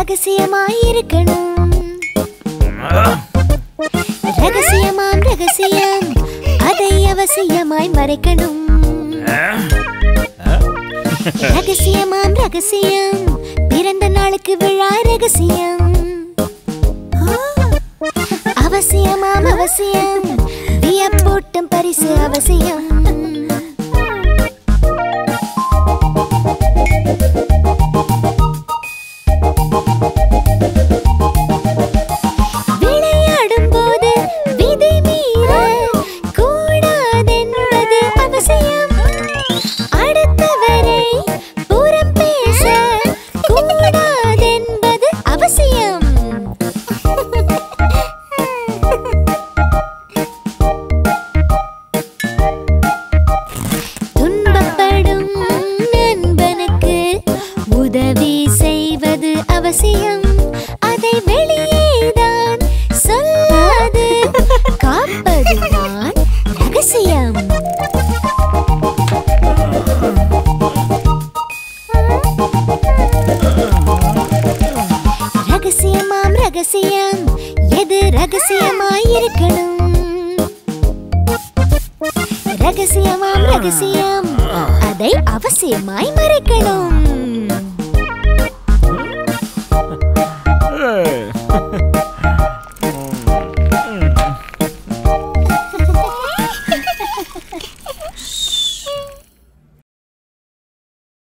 ரகசியமாயிருக்கணும் ரகசியமாம் ரகசியம் அதை அவசியமாய் மறைக்கணும் ரகசியமாம் ரகசியம் பிறந்த நாளுக்கு விழா ரகசியம் அவசியமாம் அவசியம் வியப்பூட்டும் பரிசு அவசியம் விளையாடும் போது விதி மீற கூடாதென்பது அவசியம் அடுத்தவரை புறம் பேச கூடாதென்பது அவசியம் துன்பப்படும் நண்பனுக்கு உதவி செய்வது அவசியம் அதை வெளியேதான் சொல்லாது காப்பதுதான் ரகசியம் ரகசியமாம் ரகசியம் எது ரகசியமாயிருக்கணும் ரகசியமாம் ரகசியம் அதை அவசியமாய் மறைக்கணும்